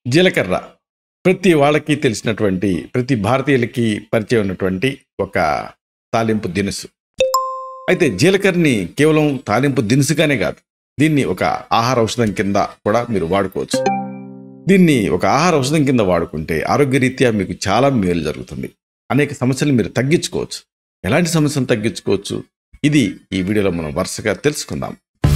జీలకర్ర ప్రతి వాళ్ళకి తెలిసినటువంటి ప్రతి భారతీయులకి పరిచయం ఉన్నటువంటి ఒక తాలింపు దినుసు అయితే జీలకర్రని కేవలం తాలింపు దినుసుగానే కాదు దీన్ని ఒక ఆహార ఔషధం కింద కూడా మీరు వాడుకోవచ్చు దీన్ని ఒక ఆహార ఔషధం కింద వాడుకుంటే ఆరోగ్యరీత్యా మీకు చాలా మేలు జరుగుతుంది అనేక సమస్యలు మీరు తగ్గించుకోవచ్చు ఎలాంటి సమస్యలు తగ్గించుకోవచ్చు ఇది ఈ వీడియోలో మనం వరుసగా తెలుసుకుందాం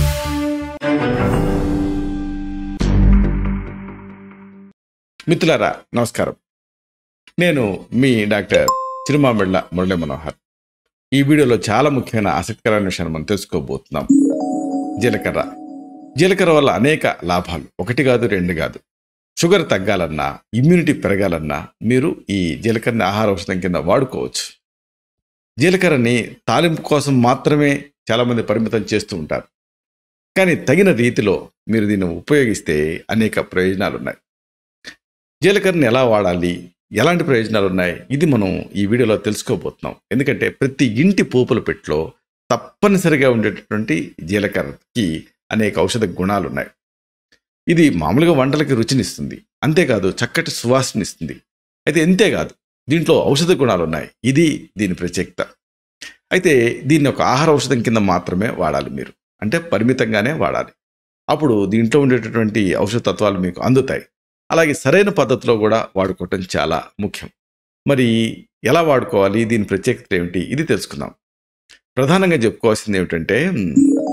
మిత్రులారా నమస్కారం నేను మీ డాక్టర్ చిరుమామిళ్ళ మురళీ మనోహర్ ఈ వీడియోలో చాలా ముఖ్యమైన ఆసక్తికరమైన విషయాన్ని మనం తెలుసుకోబోతున్నాం జీలకర్ర జీలకర్ర వల్ల అనేక లాభాలు ఒకటి కాదు రెండు కాదు షుగర్ తగ్గాలన్నా ఇమ్యూనిటీ పెరగాలన్నా మీరు ఈ జీలకర్రని ఆహార ఔషధం కింద వాడుకోవచ్చు జీలకర్రని తాలింపు కోసం మాత్రమే చాలామంది పరిమితం చేస్తూ ఉంటారు కానీ తగిన రీతిలో మీరు దీన్ని ఉపయోగిస్తే అనేక ప్రయోజనాలు ఉన్నాయి జీలకర్రని ఎలా వాడాలి ఎలాంటి ప్రయోజనాలు ఉన్నాయి ఇది మనం ఈ వీడియోలో తెలుసుకోబోతున్నాం ఎందుకంటే ప్రతి ఇంటి పోపుల పెట్టులో తప్పనిసరిగా ఉండేటటువంటి జీలకర్రకి అనేక ఔషధ గుణాలు ఉన్నాయి ఇది మామూలుగా వంటలకి రుచినిస్తుంది అంతేకాదు చక్కటి సువాసనిస్తుంది అయితే అంతేకాదు దీంట్లో ఔషధ గుణాలు ఉన్నాయి ఇది దీని ప్రత్యేకత అయితే దీన్ని ఒక ఆహార ఔషధం కింద మాత్రమే వాడాలి మీరు అంటే పరిమితంగానే వాడాలి అప్పుడు దీంట్లో ఉండేటటువంటి ఔషధ తత్వాలు మీకు అందుతాయి అలాగే సరైన పద్ధతిలో కూడా వాడుకోవటం చాలా ముఖ్యం మరి ఎలా వాడుకోవాలి దీని ప్రత్యేకత ఏమిటి ఇది తెలుసుకుందాం ప్రధానంగా చెప్పుకోవాల్సింది ఏమిటంటే మ్,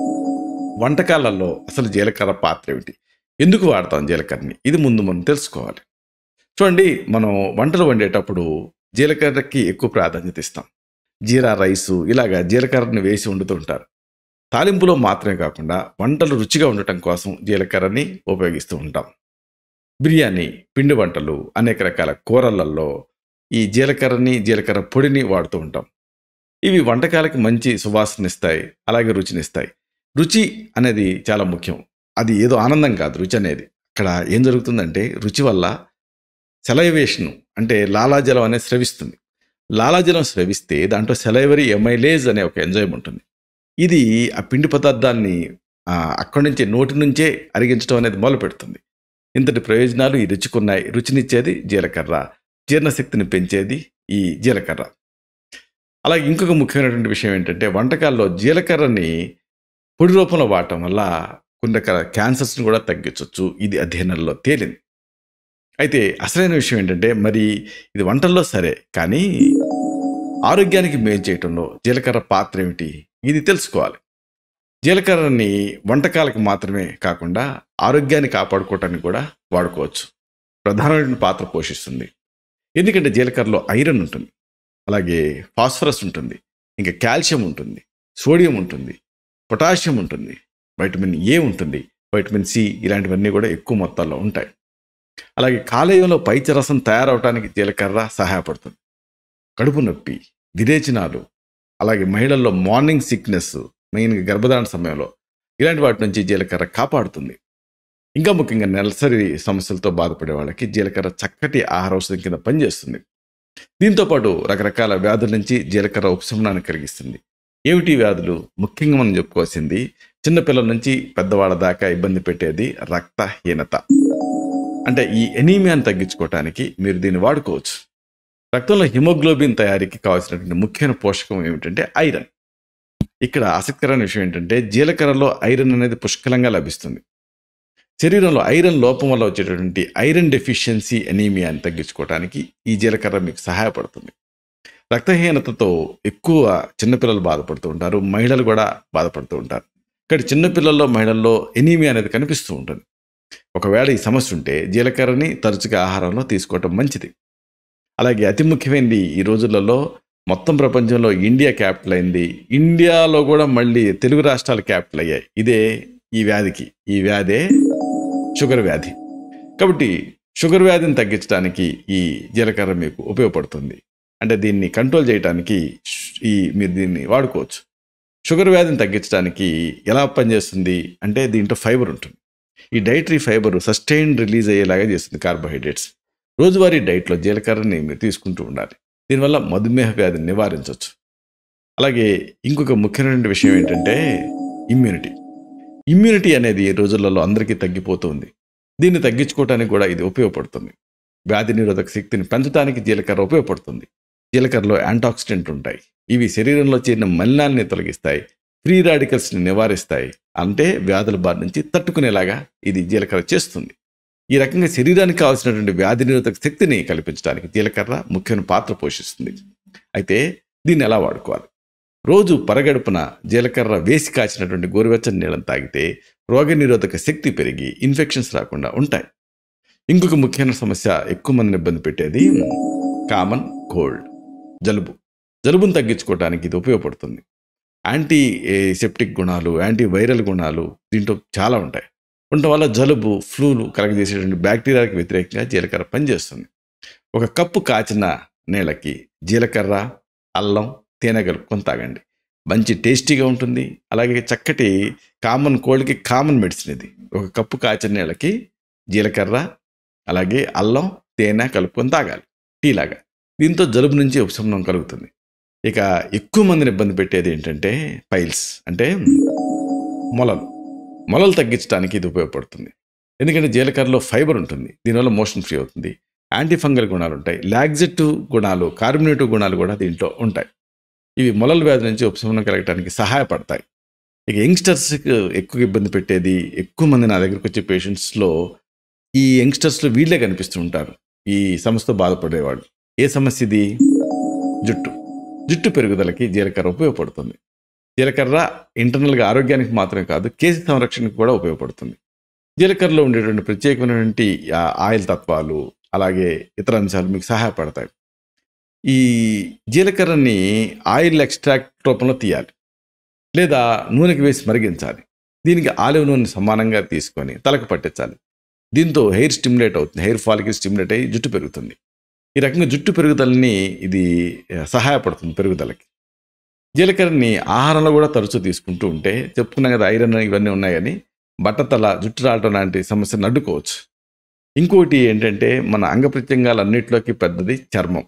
వంటకాలలో అసలు జీలకర్ర పాత్ర ఏమిటి ఎందుకు వాడతాం జీలకర్రని ఇది ముందు మనం తెలుసుకోవాలి చూడండి మనం వంటలు వండేటప్పుడు జీలకర్రకి ఎక్కువ ప్రాధాన్యత ఇస్తాం జీరా రైసు ఇలాగా జీలకర్రని వేసి వండుతుంటారు తాలింపులో మాత్రమే కాకుండా వంటలు రుచిగా ఉండటం కోసం జీలకర్రని ఉపయోగిస్తూ ఉంటాం బిర్యానీ పిండి వంటలు అనేక రకాల కూరలలో ఈ జీలకర్రని జీలకర్ర పొడిని వాడుతూ ఉంటాం ఇవి వంటకాలకి మంచి సువాసననిస్తాయి అలాగే రుచినిస్తాయి రుచి అనేది చాలా ముఖ్యం అది ఏదో ఆనందం కాదు రుచి అనేది అక్కడ ఏం జరుగుతుందంటే రుచి వల్ల సెలైవేషన్ అంటే లాలాజలం అనేది స్రవిస్తుంది లాలాజలం స్రవిస్తే దాంట్లో సెలైవరీ ఎమైలేజ్ అనే ఒక ఎంజైమ్ ఉంటుంది ఇది ఆ పిండి పదార్థాన్ని ఆ, అక్కడి నుంచే నోటి నుంచే అరిగించడం అనేది మొదలు పెడుతుంది ఇంతటి ప్రయోజనాలు ఈ రుచికున్నాయి రుచినిచ్చేది జీలకర్ర జీర్ణశక్తిని పెంచేది ఈ జీలకర్ర అలాగే ఇంకొక ముఖ్యమైనటువంటి విషయం ఏంటంటే వంటకాల్లో జీలకర్రని పొడి రూపంలో వాడటం వల్ల కొన్ని రకాల క్యాన్సర్స్ని కూడా తగ్గించవచ్చు ఇది అధ్యయనంలో తేలింది అయితే అసలైన విషయం ఏంటంటే మరి ఇది వంటల్లో సరే కానీ ఆరోగ్యానికి మేలు చేయటంలో జీలకర్ర పాత్ర ఏమిటి ఇది తెలుసుకోవాలి జీలకర్రని వంటకాలకు మాత్రమే కాకుండా ఆరోగ్యాన్ని కాపాడుకోవటానికి కూడా వాడుకోవచ్చు ప్రధానమైన పాత్ర పోషిస్తుంది ఎందుకంటే జీలకర్రలో ఐరన్ ఉంటుంది అలాగే ఫాస్ఫరస్ ఉంటుంది ఇంకా కాల్షియం ఉంటుంది సోడియం ఉంటుంది పొటాషియం ఉంటుంది వైటమిన్ ఏ ఉంటుంది వైటమిన్ సి ఇలాంటివన్నీ కూడా ఎక్కువ మొత్తాల్లో ఉంటాయి అలాగే కాలేయంలో పైచరసం తయారవడానికి జీలకర్ర సహాయపడుతుంది కడుపు నొప్పి విరేచనాలు అలాగే మహిళల్లో మార్నింగ్ సిక్నెస్ మెయిన్గా గర్భధారణ సమయంలో ఇలాంటి వాటి నుంచి జీలకర్ర కాపాడుతుంది ఇంకా ముఖ్యంగా నెలసరి సమస్యలతో బాధపడే వాళ్ళకి జీలకర్ర చక్కటి ఆహార ఔషధం కింద పనిచేస్తుంది దీంతో పాటు రకరకాల వ్యాధుల నుంచి జీలకర్ర ఉపశమనాన్ని కలిగిస్తుంది ఏమిటి ఈ వ్యాధులు ముఖ్యంగా మనం చెప్పుకోవాల్సింది చిన్నపిల్లల నుంచి పెద్దవాళ్ళ దాకా ఇబ్బంది పెట్టేది రక్తహీనత అంటే ఈ ఎనీమియాని తగ్గించుకోవటానికి మీరు దీన్ని వాడుకోవచ్చు రక్తంలో హిమోగ్లోబిన్ తయారీకి కావాల్సినటువంటి ముఖ్యమైన పోషకం ఏమిటంటే ఐరన్ ఇక్కడ ఆసక్తికరమైన విషయం ఏంటంటే జీలకర్రలో ఐరన్ అనేది పుష్కలంగా లభిస్తుంది శరీరంలో ఐరన్ లోపం వల్ల వచ్చేటటువంటి ఐరన్ డెఫిషియన్సీ ఎనీమియాని తగ్గించుకోవడానికి ఈ జీలకర్ర మీకు సహాయపడుతుంది రక్తహీనతతో ఎక్కువ చిన్నపిల్లలు బాధపడుతూ ఉంటారు మహిళలు కూడా బాధపడుతూ ఉంటారు ఇక్కడ చిన్నపిల్లల్లో మహిళల్లో ఎనీమియా అనేది కనిపిస్తూ ఉంటుంది ఒకవేళ ఈ సమస్య ఉంటే జీలకర్రని తరచుగా ఆహారంలో తీసుకోవటం మంచిది అలాగే అతి ముఖ్యమైనది ఈ రోజులలో మొత్తం ప్రపంచంలో ఇండియా క్యాపిటల్ అయింది ఇండియాలో కూడా మళ్ళీ తెలుగు రాష్ట్రాలు క్యాపిటల్ అయ్యాయి ఇదే ఈ వ్యాధికి ఈ వ్యాధే షుగర్ వ్యాధి కాబట్టి షుగర్ వ్యాధిని తగ్గించడానికి ఈ జీలకర్ర మీకు ఉపయోగపడుతుంది అంటే దీన్ని కంట్రోల్ చేయడానికి ష్- ఈ మీరు దీన్ని వాడుకోవచ్చు షుగర్ వ్యాధిని తగ్గించడానికి ఎలా పనిచేస్తుంది అంటే దీంట్లో ఫైబర్ ఉంటుంది ఈ డైటరీ ఫైబర్ సస్టైన్ రిలీజ్ అయ్యేలాగా చేస్తుంది కార్బోహైడ్రేట్స్ రోజువారీ డైట్లో జీలకర్రని మీరు తీసుకుంటూ ఉండాలి దీనివల్ల మధుమేహ వ్యాధిని నివారించవచ్చు అలాగే ఇంకొక ముఖ్యమైన విషయం ఏంటంటే ఇమ్యూనిటీ ఇమ్యూనిటీ అనేది ఈ రోజులలో అందరికీ తగ్గిపోతుంది దీన్ని తగ్గించుకోవడానికి కూడా ఇది ఉపయోగపడుతుంది వ్యాధి నిరోధక శక్తిని పెంచడానికి జీలకర్ర ఉపయోగపడుతుంది జీలకర్రలో యాంటాక్సిడెంట్ ఉంటాయి ఇవి శరీరంలో చేరిన మలినాల్ని తొలగిస్తాయి ఫ్రీ రాడికల్స్ని నివారిస్తాయి అంటే వ్యాధుల బారి నుంచి తట్టుకునేలాగా ఇది జీలకర్ర చేస్తుంది ఈ రకంగా శరీరానికి కావాల్సినటువంటి వ్యాధి నిరోధక శక్తిని కల్పించడానికి జీలకర్ర ముఖ్యమైన పాత్ర పోషిస్తుంది అయితే దీన్ని ఎలా వాడుకోవాలి రోజు పరగడుపున జీలకర్ర వేసి కాచినటువంటి గోరువెచ్చని నీళ్ళని తాగితే రోగనిరోధక శక్తి పెరిగి ఇన్ఫెక్షన్స్ రాకుండా ఉంటాయి ఇంకొక ముఖ్యమైన సమస్య ఎక్కువ మందిని ఇబ్బంది పెట్టేది కామన్ కోల్డ్ జలుబు జలుబును తగ్గించుకోవడానికి ఇది ఉపయోగపడుతుంది యాంటీ సెప్టిక్ గుణాలు యాంటీ వైరల్ గుణాలు దీంట్లో చాలా ఉంటాయి ఉండటం వల్ల జలుబు ఫ్లూలు కలగజేసేటువంటి బ్యాక్టీరియాకి వ్యతిరేకంగా జీలకర్ర పనిచేస్తుంది ఒక కప్పు కాచిన నీళ్ళకి జీలకర్ర అల్లం తేనె కలుపుకొని తాగండి మంచి టేస్టీగా ఉంటుంది అలాగే చక్కటి కామన్ కోల్డ్కి కామన్ మెడిసిన్ ఇది ఒక కప్పు కాచిన నీళ్ళకి జీలకర్ర అలాగే అల్లం తేనె కలుపుకొని తాగాలి టీ లాగా దీంతో జలుబు నుంచి ఉపశమనం కలుగుతుంది ఇక ఎక్కువ మందిని ఇబ్బంది పెట్టేది ఏంటంటే పైల్స్ అంటే మొలలు మొలలు తగ్గించడానికి ఇది ఉపయోగపడుతుంది ఎందుకంటే జీలకర్రలో ఫైబర్ ఉంటుంది దీనివల్ల మోషన్ ఫ్రీ అవుతుంది యాంటీ ఫంగల్ గుణాలు ఉంటాయి లాగ్జెటివ్ గుణాలు కార్బోనేటివ్ గుణాలు కూడా దీంట్లో ఉంటాయి ఇవి మొలల వ్యాధి నుంచి ఉపశమనం కలగడానికి సహాయపడతాయి ఇక యంగ్స్టర్స్కి ఎక్కువ ఇబ్బంది పెట్టేది ఎక్కువ మంది నా దగ్గరకు వచ్చే పేషెంట్స్లో ఈ యంగ్స్టర్స్లో వీళ్ళే కనిపిస్తూ ఉంటారు ఈ సమస్యతో బాధపడేవాళ్ళు ఏ సమస్య ఇది జుట్టు జుట్టు పెరుగుదలకి జీలకర్ర ఉపయోగపడుతుంది జీలకర్ర ఇంటర్నల్గా ఆరోగ్యానికి మాత్రమే కాదు కేసు సంరక్షణకు కూడా ఉపయోగపడుతుంది జీలకర్రలో ఉండేటువంటి ప్రత్యేకమైనటువంటి ఆ ఆయిల్ తత్వాలు అలాగే ఇతర అంశాలు మీకు సహాయపడతాయి ఈ జీలకర్రని ఆయిల్ ఎక్స్ట్రాక్ట్ రూపంలో తీయాలి లేదా నూనెకి వేసి మరిగించాలి దీనికి ఆలివ్ నూనె సమానంగా తీసుకొని తలకు పట్టించాలి దీంతో హెయిర్ స్టిమ్యులేట్ అవుతుంది హెయిర్ ఫాల్కి స్టిమ్యులేట్ అయ్యి జుట్టు పెరుగుతుంది ఈ రకంగా జుట్టు పెరుగుదలని ఇది సహాయపడుతుంది పెరుగుదలకి జీలకర్రని ఆహారంలో కూడా తరచూ తీసుకుంటూ ఉంటే చెప్పుకున్నాం కదా ఐరన్ ఇవన్నీ ఉన్నాయి కానీ బట్టతల జుట్టు రావటం లాంటి సమస్యను అడ్డుకోవచ్చు ఇంకోటి ఏంటంటే మన అంగ ప్రత్యంగాలన్నింటిలోకి పెద్దది చర్మం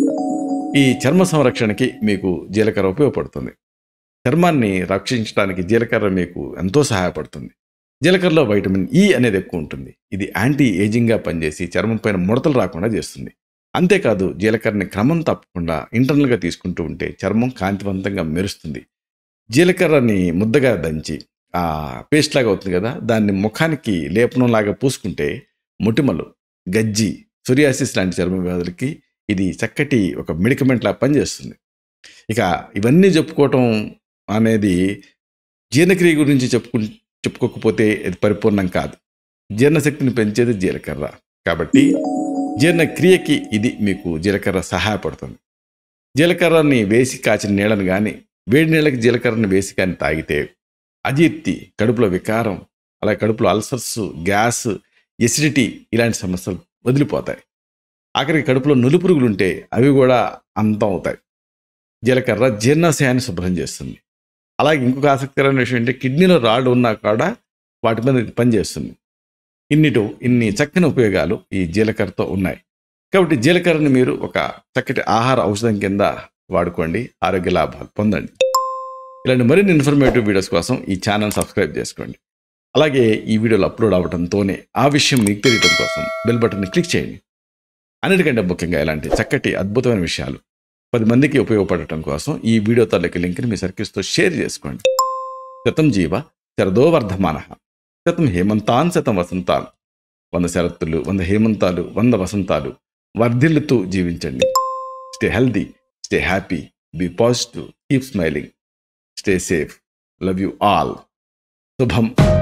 ఈ చర్మ సంరక్షణకి మీకు జీలకర్ర ఉపయోగపడుతుంది చర్మాన్ని రక్షించడానికి జీలకర్ర మీకు ఎంతో సహాయపడుతుంది జీలకర్రలో వైటమిన్ ఈ అనేది ఎక్కువ ఉంటుంది ఇది యాంటీ ఏజింగ్గా పనిచేసి చర్మం పైన ముడతలు రాకుండా చేస్తుంది అంతేకాదు జీలకర్రని క్రమం తప్పకుండా ఇంటర్నల్గా తీసుకుంటూ ఉంటే చర్మం కాంతివంతంగా మెరుస్తుంది జీలకర్రని ముద్దగా దంచి ఆ పేస్ట్ లాగా అవుతుంది కదా దాన్ని ముఖానికి లేపనం లాగా పూసుకుంటే మొటిమలు గజ్జి సొరియాసిస్ లాంటి చర్మ వ్యాధులకి ఇది చక్కటి ఒక మెడికమెంట్ లా పనిచేస్తుంది ఇక ఇవన్నీ చెప్పుకోవటం అనేది జీర్ణక్రియ గురించి చెప్పుకు చెప్పుకోకపోతే ఇది పరిపూర్ణం కాదు జీర్ణశక్తిని పెంచేది జీలకర్ర కాబట్టి జీర్ణక్రియకి ఇది మీకు జీలకర్ర సహాయపడుతుంది జీలకర్రని వేసి కాచిన నీళ్ళని కానీ వేడి నీళ్ళకి జీలకర్రని వేసి కానీ తాగితే అజీర్తి కడుపులో వికారం అలాగే కడుపులో అల్సర్స్ గ్యాస్ ఎసిడిటీ ఇలాంటి సమస్యలు వదిలిపోతాయి ఆఖరికి కడుపులో నులుపురుగులు ఉంటే అవి కూడా అంతం అవుతాయి జీలకర్ర జీర్ణాశయాన్ని శుభ్రం చేస్తుంది అలాగే ఇంకొక ఆసక్తికరమైన విషయం ఏంటంటే కిడ్నీలో రాళ్ళు ఉన్నా కూడా వాటి మీద ఇది పనిచేస్తుంది ఇన్నిటు ఇన్ని చక్కని ఉపయోగాలు ఈ జీలకర్రతో ఉన్నాయి కాబట్టి జీలకర్రని మీరు ఒక చక్కటి ఆహార ఔషధం కింద వాడుకోండి ఆరోగ్య లాభాలు పొందండి ఇలాంటి మరిన్ని ఇన్ఫర్మేటివ్ వీడియోస్ కోసం ఈ ఛానల్ సబ్స్క్రైబ్ చేసుకోండి అలాగే ఈ వీడియోలు అప్లోడ్ అవ్వడంతోనే ఆ విషయం మీకు తెలియటం కోసం బెల్ బటన్ని క్లిక్ చేయండి అన్నిటికంటే ముఖ్యంగా ఇలాంటి చక్కటి అద్భుతమైన విషయాలు పది మందికి ఉపయోగపడటం కోసం ఈ వీడియో తాలూకు లింక్ని మీ సర్కిల్స్తో షేర్ చేసుకోండి శతం జీవ శరదో వర్ధమాన శతం హేమంతాన్ శతం వసంతాలు వంద శరత్తులు వంద హేమంతాలు వంద వసంతాలు వర్ధిల్లుతూ జీవించండి stay healthy stay happy be positive keep smiling stay safe love you all శుభం